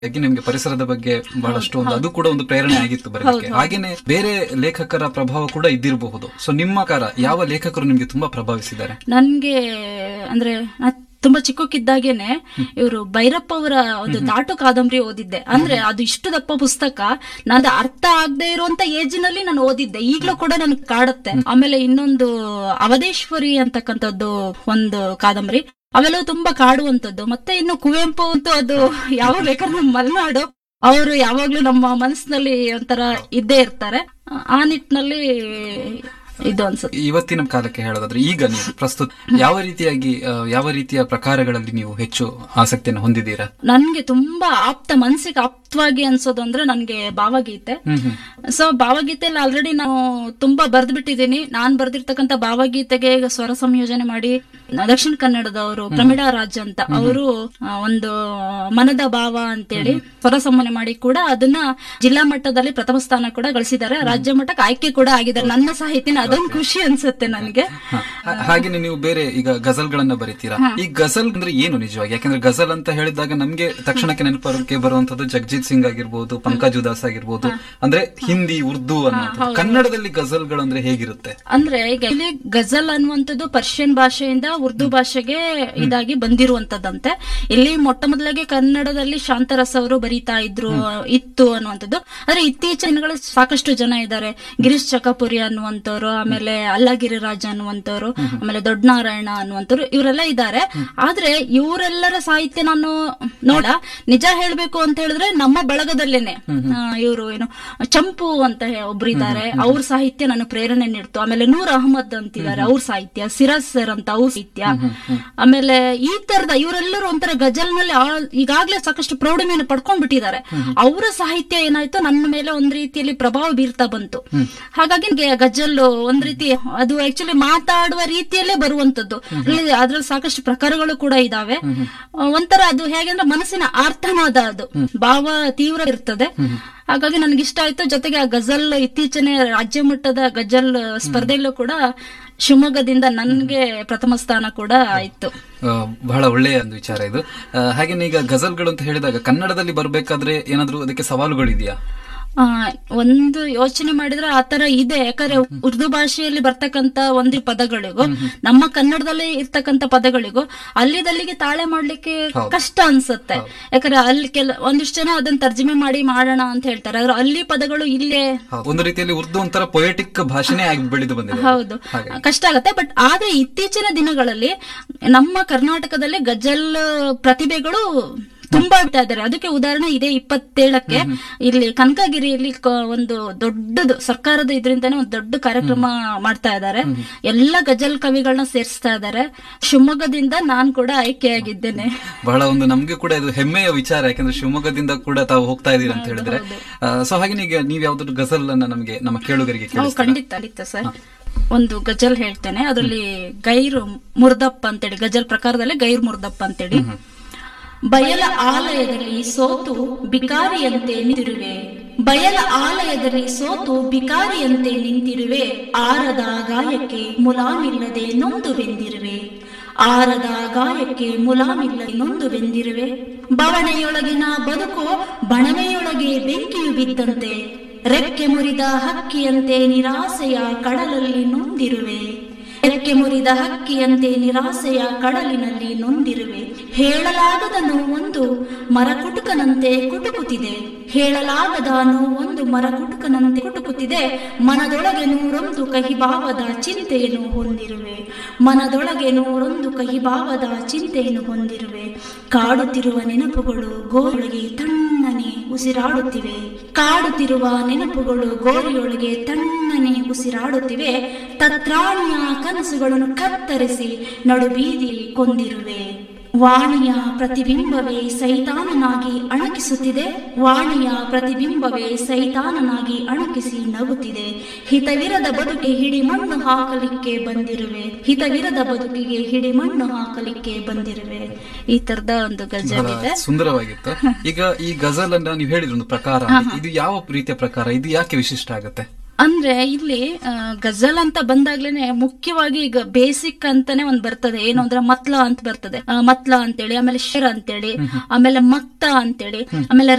ಹಾಗೆ ನಿಮ್ಗೆ ಪರಿಸರದ ಬಗ್ಗೆ ಬಹಳಷ್ಟು ಒಂದು ಅದು ಕೂಡ ಒಂದು ಪ್ರೇರಣೆ ಆಗಿತ್ತು ಬರಲಿಕ್ಕೆ ಹಾಗೇನೆ ಬೇರೆ ಲೇಖಕರ ಪ್ರಭಾವ ಕೂಡ ಇದ್ದಿರಬಹುದು ಸೊ ನಿಮ್ಮ ಕಾರ ಯಾವ ಲೇಖಕರು ನಿಮ್ಗೆ ತುಂಬಾ ಪ್ರಭಾವಿಸಿದ್ದಾರೆ ನನ್ಗೆ ಅಂದ್ರೆ ನಾ ತುಂಬಾ ಚಿಕ್ಕಕ್ಕಿದ್ದಾಗೇನೆ ಇವರು ಭೈರಪ್ಪ ಅವರ ಒಂದು ದಾಟು ಕಾದಂಬರಿ ಓದಿದ್ದೆ ಅಂದ್ರೆ ಅದು ಇಷ್ಟು ದಪ್ಪ ಪುಸ್ತಕ ನಾನು ಅರ್ಥ ಆಗದೆ ಇರುವಂತ ಏಜ್ ನಲ್ಲಿ ನಾನು ಓದಿದ್ದೆ ಈಗ್ಲೂ ಕೂಡ ನನ್ಗೆ ಕಾಡುತ್ತೆ ಆಮೇಲೆ ಇನ್ನೊಂದು ಅವಧೇಶ್ವರಿ ಅಂತಕ್ಕಂಥದ್ದು ಒಂದು ಕಾದಂಬರಿ ಅವೆಲ್ಲವೂ ತುಂಬಾ ಕಾಡುವಂತದ್ದು ಮತ್ತೆ ಇನ್ನು ಕುವೆಂಪು ಅಂತೂ ಅದು ಯಾವ ಬೇಕಾದ್ರೆ ನಮ್ಮ ಮಲೆನಾಡು ಅವರು ಯಾವಾಗ್ಲೂ ನಮ್ಮ ಮನಸ್ಸಿನಲ್ಲಿ ಒಂಥರ ಇದ್ದೇ ಇರ್ತಾರೆ ಆ ನಿಟ್ಟಿನಲ್ಲಿ ಇದು ಅನ್ಸುತ್ತೆ ಇವತ್ತಿನ ಕಾಲಕ್ಕೆ ಹೇಳೋದಾದ್ರೆ ಈಗ ನೀವು ಪ್ರಸ್ತುತ ಯಾವ ರೀತಿಯಾಗಿ ಆ, ಯಾವ ರೀತಿಯ ಪ್ರಕಾರಗಳಲ್ಲಿ ನೀವು ಹೆಚ್ಚು ಆಸಕ್ತಿಯನ್ನು ಹೊಂದಿದ್ದೀರಾ ನನ್ಗೆ ತುಂಬಾ ಆಪ್ತ ಮನ್ಸಿಗೆ ಆಪ್ತವಾಗಿ ಅನ್ಸೋದು ಅಂದ್ರೆ ನನ್ಗೆ ಭಾವಗೀತೆ ಹ್ಮ್ ಹ್ಮ್ ಸೊ ಭಾವಗೀತೆಯಲ್ಲಿ ಆಲ್ರೆಡಿ ನಾನು ತುಂಬಾ ಬರ್ದ್ ಬಿಟ್ಟಿದ್ದೀನಿ ನಾನ್ ಬರ್ದಿರ್ತಕ್ಕಂಥ ಭಾವಗೀತೆಗೆ ಈಗ ಸ್ವರ ಸಂಯೋಜನೆ ಮಾಡಿ ದಕ್ಷಿಣ ಕನ್ನಡದವರು ಪ್ರಮಿಳಾ ರಾಜ್ ಅಂತ ಅವರು ಒಂದು ಮನದ ಭಾವ ಅಂತೇಳಿ ಸ್ವರ ಸಂಯೋಜನೆ ಮಾಡಿ ಕೂಡ ಅದನ್ನ ಜಿಲ್ಲಾ ಮಟ್ಟದಲ್ಲಿ ಪ್ರಥಮ ಸ್ಥಾನ ಕೂಡ ಗಳಿಸಿದ್ದಾರೆ ರಾಜ್ಯ ಮಟ್ಟಕ್ಕೆ ಆಯ್ಕೆ ಕೂಡ ಆಗಿದ್ದಾರೆ ನನ್ನ ಸಾಹಿತ್ಯನ ಅದೊಂದು ಖುಷಿ ಅನ್ಸುತ್ತೆ ನನ್ಗೆ ಹ. ಹಾ- ಹಾಗೇನೆ ನೀವು ಬೇರೆ ಈಗ ಗಜಲ್ಗಳನ್ನ ಬರೀತೀರಾ ಈ ಗಜಲ್ ಅಂದ್ರೆ ಏನು ನಿಜವಾಗಿ ಯಾಕಂದ್ರೆ ಗಜಲ್ ಅಂತ ಹೇಳಿದಾಗ ನಮ್ಗೆ ತಕ್ಷಣಕ್ಕೆ ನೆನಪಕ್ಕೆ ಬರುವಂತದ್ದು ಜಗಜೀತ್ ಸಿಂಗ್ ಆಗಿರ್ಬೋದು ಪಂಕಜ್ ಉದಾಸ್ ಆಗಿರ್ಬೋದು ಅಂದ್ರೆ ಹಿಂದಿ ಉರ್ದು ಅನ್ನುವಂಥದ್ದು ಕನ್ನಡದಲ್ಲಿ ಗಜಲ್ಗಳು ಅಂದ್ರೆ ಹೇಗಿರುತ್ತೆ ಅಂದ್ರೆ ಈಗ ಇಲ್ಲಿ ಗಜಲ್ ಅನ್ನುವಂಥದ್ದು ಪರ್ಷಿಯನ್ ಭಾಷೆಯಿಂದ ಉರ್ದು ಭಾಷೆಗೆ ಇದಾಗಿ ಬಂದಿರುವಂತದ್ದಂತೆ ಇಲ್ಲಿ ಮೊಟ್ಟ ಮೊದಲಿಗೆ ಕನ್ನಡದಲ್ಲಿ ಶಾಂತರಸ ಅವರು ಬರೀತಾ ಇದ್ರು ಇತ್ತು ಅನ್ನುವಂಥದ್ದು ಆದ್ರೆ ಇತ್ತೀಚಿನ ದಿನಗಳಲ್ಲಿ ಸಾಕಷ್ಟು ಜನ ಇದ್ದಾರೆ ಗಿರೀಶ್ ಚಕಪುರಿ ಅನ್ನುವಂಥವ್ರು ಆಮೇಲೆ ಅಲ್ಲಗಿರಿ ರಾಜ ಅನ್ನುವಂಥವ್ರು ಆಮೇಲೆ ದೊಡ್ಡನಾರಾಯಣ ಅನ್ನುವಂಥವ್ರು ಇವರೆಲ್ಲ ಇದ್ದಾರೆ ಆದ್ರೆ ಇವರೆಲ್ಲರ ಸಾಹಿತ್ಯ ನಾನು ನೋಡ ನಿಜ ಹೇಳ್ಬೇಕು ಅಂತ ಹೇಳಿದ್ರೆ ನಮ್ಮ ಬಳಗದಲ್ಲೇನೆ ಇವರು ಏನು ಚಂಪು ಅಂತ ಹೇ- ಒಬ್ರು ಇದ್ದಾರೆ ಅವ್ರ ಸಾಹಿತ್ಯ ನಾನು ಪ್ರೇರಣೆ ನೀಡ್ತು ಆಮೇಲೆ ನೂರ್ ಅಹಮದ್ ಅಂತಿದ್ದಾರೆ ಅವ್ರ ಸಾಹಿತ್ಯ ಸಿರಾಜ್ ಸರ್ ಅಂತ ಅವ್ರ ಸಾಹಿತ್ಯ ಆಮೇಲೆ ಈ ತರದ ಇವರೆಲ್ಲರೂ ಒಂಥರ ಗಜಲ್ ನಲ್ಲಿ ಆ- ಈಗಾಗ್ಲೇ ಸಾಕಷ್ಟು ಪ್ರೌಢಮೆಯನ್ನು ಪಡ್ಕೊಂಡ್ಬಿಟ್ಟಿದ್ದಾರೆ ಅವರ ಸಾಹಿತ್ಯ ಏನಾಯ್ತು ನನ್ನ ಮೇಲೆ ಒಂದ್ ರೀತಿಯಲ್ಲಿ ಪ್ರಭಾವ ಬೀರ್ತಾ ಬಂತು ಹಾಗಾಗಿ ನನಗೆ ಗಜಲ್ ಒಂದ್ ರೀತಿ ಅದು ಆಕ್ಚುಲಿ ಮಾತಾಡುವ ರೀತಿಯಲ್ಲೇ ಬರುವಂತದ್ದು ಅದ್ರಲ್ಲಿ ಅದ್ರಲ್ಲಿ ಸಾಕಷ್ಟು ಪ್ರಕಾರಗಳು ಕೂಡ ಇದಾವೆ ಆ, ಒಂಥರ ಅದು ಹೇಗೆಂದ್ರೆ ಮನಸ್ಸಿನ ಆರ್ತನಾದ ಅದು ಭಾವ ತೀವ್ರ ಇರ್ತದೆ ಹಾಗಾಗಿ ನನ್ಗೆ ಇಷ್ಟ ಆಯ್ತು ಜೊತೆಗೆ ಆ ಗಜಲ್ ಇತ್ತೀಚಿನ ರಾಜ್ಯ ಮಟ್ಟದ ಗಜಲ್ ಸ್ಪರ್ಧೆಯಲ್ಲೂ ಕೂಡ ಶಿವಮೊಗ್ಗದಿಂದ ನನ್ಗೆ ಪ್ರಥಮ ಸ್ಥಾನ ಕೂಡ ಆಯ್ತು ಆ, ಬಹಳ ಒಳ್ಳೆಯ ಒಂದು ವಿಚಾರ ಇದು ಆ, ಹಾಗೇನೆ ಈಗ ಗಜಲ್ಗಳು ಅಂತ ಹೇಳಿದಾಗ ಕನ್ನಡದಲ್ಲಿ ಬರಬೇಕಾದ್ರೆ ಏನಾದ್ರೂ ಅದಕ್ಕೆ ಸವಾಲುಗಳಿದೆಯಾ ಆ, ಒಂದು ಯೋಚನೆ ಮಾಡಿದ್ರೆ ಆತರ ಇದೆ ಯಾಕಂದ್ರೆ ಉರ್ದು ಭಾಷೆಯಲ್ಲಿ ಬರ್ತಕ್ಕಂತ ಒಂದು ಪದಗಳಿಗೂ ನಮ್ಮ ಕನ್ನಡದಲ್ಲಿ ಇರ್ತಕ್ಕಂತ ಪದಗಳಿಗೂ ಅಲ್ಲಿದಲ್ಲಿಗೆ ತಾಳೆ ಮಾಡ್ಲಿಕ್ಕೆ ಕಷ್ಟ ಅನ್ಸುತ್ತೆ ಯಾಕಂದ್ರೆ ಅಲ್ಲಿ ಕೆಲ ಒಂದಿಷ್ಟು ಜನ ಅದನ್ನ ತರ್ಜಮೆ ಮಾಡಿ ಮಾಡೋಣ ಅಂತ ಹೇಳ್ತಾರೆ ಆದ್ರೆ ಅಲ್ಲಿ ಪದಗಳು ಇಲ್ಲೇ ಹೌದು. ಒಂದು ರೀತಿಯಲ್ಲಿ ಉರ್ದು ಒಂಥರ ಪೊಯೆಟಿಕ್ ಭಾಷೆನೇ ಆಗಿ ಬೆಳೆದು ಬಂದಿದೆ ಹೌದು ಕಷ್ಟ ಆಗತ್ತೆ ಬಟ್ ಆದ್ರೆ ಇತ್ತೀಚಿನ ದಿನಗಳಲ್ಲಿ ನಮ್ಮ ಕರ್ನಾಟಕದಲ್ಲಿ ಗಜಲ್ ಪ್ರತಿಭೆಗಳು ತುಂಬಾ ಬಿಡ್ತಾ ಇದ್ದಾರೆ ಅದಕ್ಕೆ ಉದಾಹರಣೆ ಇದೆ ಇಪ್ಪತ್ತೇಳಕ್ಕೆ ಇಲ್ಲಿ ಕನಕಗಿರಿಯಲ್ಲಿ ಕ- ಒಂದು ದೊಡ್ಡದು ಸರ್ಕಾರದ ಇದರಿಂದಾನೇ ಒಂದು ದೊಡ್ಡ ಕಾರ್ಯಕ್ರಮ ಮಾಡ್ತಾ ಇದ್ದಾರೆ ಎಲ್ಲ ಗಜಲ್ ಕವಿಗಳನ್ನ ಸೇರಿಸ್ತಾ ಇದ್ದಾರೆ ಶಿವಮೊಗ್ಗದಿಂದ ನಾನ್ ಕೂಡ ಆಯ್ಕೆಯಾಗಿದ್ದೇನೆ ಬಹಳ ಒಂದು ನಮ್ಗೆ ಕೂಡ ಇದು ಹೆಮ್ಮೆಯ ವಿಚಾರ ಯಾಕಂದ್ರೆ ಶಿವಮೊಗ್ಗದಿಂದ ಕೂಡ ತಾವು ಹೋಗ್ತಾ ಇದೀರಿ ಅಂತ ಹೇಳಿದ್ರೆ ಸೊ ಹಾಗೆ ಈಗ ನೀವ್ ಯಾವ್ದಾದ್ರು ಗಜಲ್ ಅನ್ನ ನಮಗೆ ನಮ್ಮ ಕೇಳುಗರಿಗೆ ನಾವು ಕೇಳಿಸ್ತೀರಾ ಖಂಡಿತ ಖಂಡಿತ ಸರ್ ಒಂದು ಗಜಲ್ ಹೇಳ್ತೇನೆ ಅದರಲ್ಲಿ ಗೈರು ಮುರ್ದಪ್ಪ ಅಂತೇಳಿ ಗಜಲ್ ಪ್ರಕಾರದಲ್ಲಿ ಗೈರ್ ಮುರ್ದಪ್ಪ ಅಂತೇಳಿ ಬಯಲ ಆಲಯದಲ್ಲಿ ಸೋತು ಬಿಕಾರಿಯಂತೆ ನಿಂತಿರುವೆ ಬಯಲ ಆಲಯದಲ್ಲಿ ಸೋತು ಬಿಕಾರಿಯಂತೆ ನಿಂತಿರುವೆ ಆರದ ಗಾಯಕ್ಕೆ ಮುಲಾಮಿಲ್ಲದೆ ನೊಂದು ಬೆಂದಿರುವೆ ಆರದ ಗಾಯಕ್ಕೆ ಮುಲಾಮಿಲ್ಲದೆ ನೊಂದು ಬೆಂದಿರುವೆ ಬವಣೆಯೊಳಗಿನ ಬದುಕು ಬಣವೆಯೊಳಗೆ ಬೆಂಕಿಯು ಬಿದ್ದಂತೆ ರೆಕ್ಕೆ ಮುರಿದ ಹಕ್ಕಿಯಂತೆ ನಿರಾಸೆಯ ಕಡಲಲ್ಲಿ ನೊಂದಿರುವೆ ರೆಕ್ಕೆ ಮುರಿದ ಹಕ್ಕಿಯಂತೆ ನಿರಾಸೆಯ ಕಡಲಿನಲ್ಲಿ ನೊಂದಿರುವೆ ಹೇಳಲಾಗದ ನೋವೊಂದು ಮರಕುಟುಕನಂತೆ ಕುಟುಕುತ್ತಿದೆ ಹೇಳಲಾಗದ ನೋವೊಂದು ಮರಕುಟುಕನಂತೆ ಕುಟುಕುತ್ತಿದೆ ಮನದೊಳಗೆ ನೂರೊಂದು ಕಹಿಭಾವದ ಚಿಂತೆಯನ್ನು ಹೊಂದಿರುವೆ ಮನದೊಳಗೆ ನೂರೊಂದು ಕಹಿಭಾವದ ಚಿಂತೆಯನ್ನು ಹೊಂದಿರುವೆ ಕಾಡುತ್ತಿರುವ ನೆನಪುಗಳು ಗೋರಿಯೊಳಗೆ ತಣ್ಣನೆ ಉಸಿರಾಡುತ್ತಿವೆ ಕಾಡುತ್ತಿರುವ ನೆನಪುಗಳು ಗೋರಿಯೊಳಗೆ ತಣ್ಣನೆ ಉಸಿರಾಡುತ್ತಿವೆ ತತ್ರಾಣಿಯ ಕನಸುಗಳನ್ನು ಕತ್ತರಿಸಿ ನಡುಬೀದಿ ಕೊಂದಿರುವೆ ವಾಣಿಯ ಪ್ರತಿಬಿಂಬವೇ ಸೈತಾನನಾಗಿ ಅಣಕಿಸುತ್ತಿದೆ ವಾಣಿಯ ಪ್ರತಿಬಿಂಬವೇ ಸೈತಾನನಾಗಿ ಅಣಕಿಸಿ ನಗುತ್ತಿದೆ ಹಿತವಿರದ ಬದುಕಿಗೆ ಹಿಡಿಮಣ್ಣು ಹಾಕಲಿಕ್ಕೆ ಬಂದಿರುವೆ ಹಿತವಿರದ ಬದುಕಿಗೆ ಹಿಡಿಮಣ್ಣು ಹಾಕಲಿಕ್ಕೆ ಬಂದಿರುವೆ ಈ ತರದ ಒಂದು ಗಜಲ್ ಬಹಳ ಇದೆ ಸುಂದರವಾಗಿತ್ತು ಈಗ ಈ ಗಜಲ್ ಅನ್ನ ನೀವು ಹೇಳಿದ್ರು ಒಂದು ಪ್ರಕಾರ ಅಂತ. ಇದು ಯಾವ ರೀತಿಯ ಪ್ರಕಾರ ಇದು ಯಾಕೆ ವಿಶಿಷ್ಟ ಆಗುತ್ತೆ ಅಂದ್ರೆ ಇಲ್ಲಿ ಆ, ಗಜಲ್ ಅಂತ ಬಂದಾಗ್ಲೇನೆ ಮುಖ್ಯವಾಗಿ ಈಗ ಬೇಸಿಕ್ ಅಂತಾನೆ ಒಂದ್ ಬರ್ತದೆ ಏನು ಅಂದ್ರೆ ಮತ್ಲ ಅಂತ ಬರ್ತದೆ ಆ, ಮತ್ಲ ಅಂತೇಳಿ ಆಮೇಲೆ ಶೇರ್ ಅಂತೇಳಿ ಆಮೇಲೆ ಮಕ್ತ ಅಂತೇಳಿ ಆಮೇಲೆ